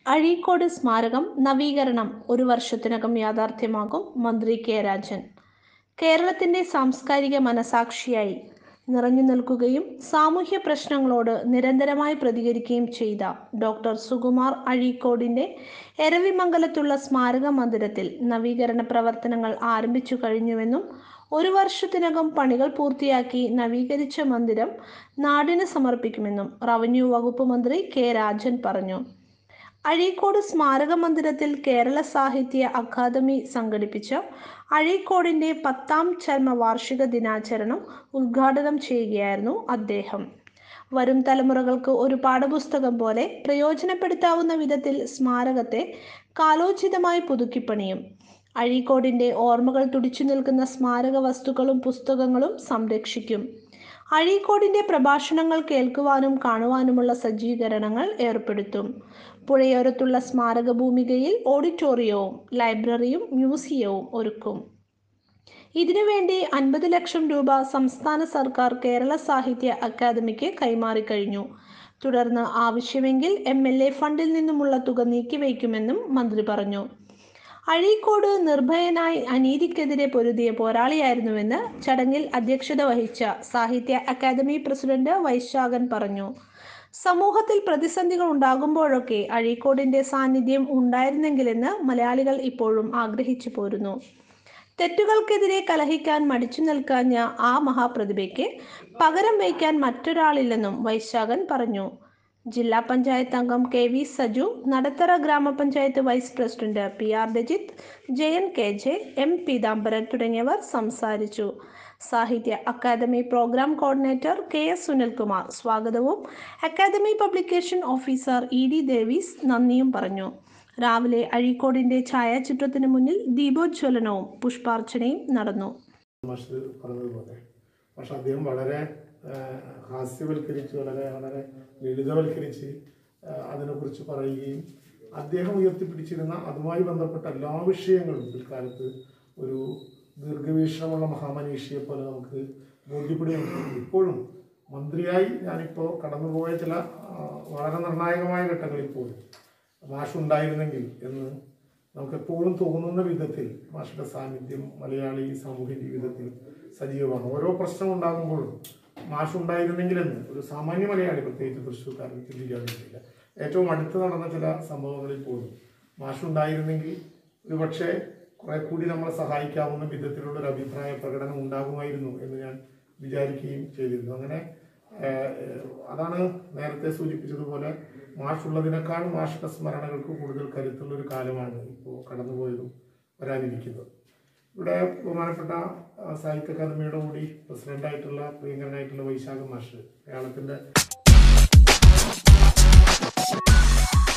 അഴീക്കോട് സ്മാരകം നവീകരണം ഒരു വർഷത്തിനകം യാഥാർത്ഥ്യമാകും മന്ത്രി കെ രാജൻ കേരളത്തിന്റെ സാംസ്കാരിക മനസാക്ഷിയായി നിറഞ്ഞു നിൽക്കുകയും സാമൂഹ്യ പ്രശ്നങ്ങളോട് നിരന്തരമായി പ്രതികരിക്കുകയും ചെയ്ത ഡോക്ടർ സുകുമാർ അഴീക്കോടിന്റെ എരവിമംഗലത്തുള്ള സ്മാരക മന്ദിരത്തിൽ നവീകരണ പ്രവർത്തനങ്ങൾ ആരംഭിച്ചു കഴിഞ്ഞുവെന്നും ഒരു വർഷത്തിനകം പണികൾ പൂർത്തിയാക്കി നവീകരിച്ച മന്ദിരം നാടിന് സമർപ്പിക്കുമെന്നും റവന്യൂ വകുപ്പ് മന്ത്രി കെ രാജൻ പറഞ്ഞു അഴീക്കോട് സ്മാരക മന്ദിരത്തിൽ കേരള സാഹിത്യ അക്കാദമി സംഘടിപ്പിച്ച അഴീക്കോടിന്റെ പത്താം ചരമവാർഷിക ദിനാചരണം ഉദ്ഘാടനം ചെയ്യുകയായിരുന്നു അദ്ദേഹം വരും തലമുറകൾക്ക് ഒരു പാഠപുസ്തകം പോലെ പ്രയോജനപ്പെടുത്താവുന്ന വിധത്തിൽ സ്മാരകത്തെ കാലോചിതമായി പുതുക്കിപ്പണിയും അഴീക്കോടിന്റെ ഓർമ്മകൾ തുടിച്ചു നിൽക്കുന്ന സ്മാരക വസ്തുക്കളും പുസ്തകങ്ങളും സംരക്ഷിക്കും അഴീക്കോടിന്റെ പ്രഭാഷണങ്ങൾ കേൾക്കുവാനും കാണുവാനുമുള്ള സജ്ജീകരണങ്ങൾ ഏർപ്പെടുത്തും പുഴയോരത്തുള്ള സ്മാരക ഭൂമികയിൽ ഓഡിറ്റോറിയവും ലൈബ്രറിയും മ്യൂസിയവും ഒരുക്കും ഇതിനുവേണ്ടി അൻപത് ലക്ഷം രൂപ സംസ്ഥാന സർക്കാർ കേരള സാഹിത്യ അക്കാദമിക്ക് കൈമാറിക്കഴിഞ്ഞു തുടർന്ന് ആവശ്യമെങ്കിൽ എം എൽ എ ഫണ്ടിൽ നിന്നുമുള്ള തുക നീക്കിവയ്ക്കുമെന്നും മന്ത്രി പറഞ്ഞു അഴീക്കോട് നിർഭയനായി അനീതിക്കെതിരെ പൊരുതിയ പോരാളിയായിരുന്നുവെന്ന് ചടങ്ങിൽ അധ്യക്ഷത വഹിച്ച സാഹിത്യ അക്കാദമി പ്രസിഡന്റ് വൈശാഖൻ പറഞ്ഞു സമൂഹത്തിൽ പ്രതിസന്ധികൾ ഉണ്ടാകുമ്പോഴൊക്കെ അഴീക്കോടിന്റെ സാന്നിധ്യം ഉണ്ടായിരുന്നെങ്കിലെന്ന് മലയാളികൾ ഇപ്പോഴും ആഗ്രഹിച്ചു പോരുന്നു തെറ്റുകൾക്കെതിരെ കലഹിക്കാൻ മടിച്ചു നിൽക്കാഞ്ഞ ആ മഹാപ്രതിഭയ്ക്ക് പകരം വയ്ക്കാൻ മറ്റൊരാളില്ലെന്നും വൈശാഖൻ പറഞ്ഞു ജില്ലാ പഞ്ചായത്ത് അംഗം കെ വി സജു നടത്തറ ഗ്രാമപഞ്ചായത്ത് vice president P R Rajith Jayan K J M Peethambaran തുടങ്ങിയവർ സംസാരിച്ചു Sahitya Akademi program coordinator K S Sunilkumar സ്വാഗതവും Akademi publication officer E D Devees നന്ദിയും പറഞ്ഞു രാവിലെ അഴീക്കോടിന്റെ ഛായാചിത്രത്തിന് മുന്നിൽ ദീപോജ്വലനവും പുഷ്പാർച്ചനയും നടന്നു മാഷ് പറഞ്ഞതുപോലെ പക്ഷെ അദ്ദേഹം വളരെ ആ, ഹാസ്യവൽക്കരിച്ച് വളരെ വളരെ ലളിതവൽക്കരിച്ച് ആ, അതിനെക്കുറിച്ച് പറയുകയും അദ്ദേഹം ഉയർത്തിപ്പിടിച്ചിരുന്ന അതുമായി ബന്ധപ്പെട്ട എല്ലാ വിഷയങ്ങളും പിൽക്കാലത്ത് ഒരു ദീർഘവീക്ഷണമുള്ള മഹാമനീഷിയെ പോലെ നമുക്ക് ബോധ്യപ്പെടുകയും ഇപ്പോഴും മന്ത്രിയായി ഞാനിപ്പോൾ കടന്നുപോയ ചില ആ, വളരെ നിർണായകമായ ഘട്ടങ്ങളിൽ പോലും മാഷ് ഉണ്ടായിരുന്നെങ്കിൽ എന്ന് നമുക്ക് എപ്പോഴും തോന്നുന്ന വിധത്തിൽ മാഷയുടെ സാന്നിധ്യം മലയാളി സാമൂഹ്യ ജീവിതത്തിൽ സജീവമാണ് ഓരോ പ്രശ്നം ഉണ്ടാകുമ്പോഴും മാഷ് ഉണ്ടായിരുന്നെങ്കിലെന്ന് ഒരു സാമാന്യ മലയാളി പ്രത്യേകിച്ച് തൃശ്ശൂർക്കാരൻ ചിന്തിക്കാൻ പറ്റില്ല ഏറ്റവും അടുത്ത് നടന്ന ചില സംഭവങ്ങളിൽ പോലും മാഷ് ഉണ്ടായിരുന്നെങ്കിൽ ഒരു പക്ഷേ കുറെ കൂടി നമ്മളെ സഹായിക്കാവുന്ന വിധത്തിലുള്ള ഒരു അഭിപ്രായ പ്രകടനം ഉണ്ടാകുമായിരുന്നു എന്ന് ഞാൻ വിചാരിക്കുകയും ചെയ്തിരുന്നു അങ്ങനെ ഏഹ്, അതാണ് നേരത്തെ സൂചിപ്പിച്ചതുപോലെ മാഷുള്ളതിനേക്കാൾ മാഷിന്റെ സ്മരണകൾക്ക് കൂടുതൽ കരുത്തുള്ള ഒരു കാലമാണ് ഇപ്പോൾ കടന്നുപോയതും വരാനിരിക്കുന്നത് ഇവിടെ ബഹുമാനപ്പെട്ട ആ, സാഹിത്യ അക്കാദമിയുടെ കൂടി പ്രസിഡന്റായിട്ടുള്ള പ്രിയങ്കരനായിട്ടുള്ള വൈശാഖ മാഷ് കേരളത്തിന്റെ